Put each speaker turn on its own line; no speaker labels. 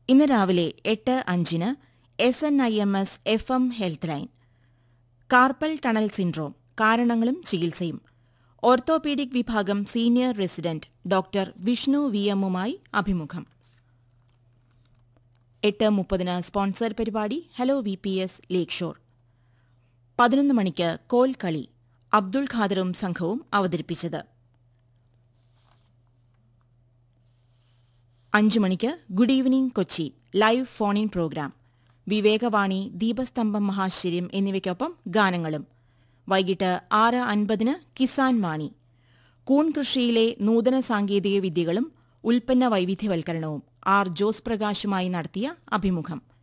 ഇന്ന് രാവിലെ എട്ട് അഞ്ചിന് S N I M S F M health line carpal tunnel syndrome കാരണങ്ങളും ചികിത്സയും ഓർത്തോപീഡിക് വിഭാഗം senior resident doctor Vishnu V എമ്മുമായി അഭിമുഖം എട്ട് മുപ്പതിന് സ്പോൺസർ പരിപാടി hello V P S lake shore പതിനൊന്ന് മണിക്ക് കോൽ കളി അബ്ദുൾ ഖാദറും സംഘവും അവതരിപ്പിച്ചത് അഞ്ചു മണിക്ക് good evening Kochi live phone in programme വിവേകവാണി ദീപസ്തംഭം മഹാശ്ചര്യം എന്നിവയ്ക്കൊപ്പം ഗാനങ്ങളും വൈകിട്ട് ആറ് അൻപതിന് കിസാൻ വാണി കൂൺ കൃഷിയിലെ നൂതന സാങ്കേതിക വിദ്യകളും ഉൽപ്പന്ന വൈവിധ്യവൽക്കരണവും ആർ ജോസ് പ്രകാശുമായി നടത്തിയ അഭിമുഖം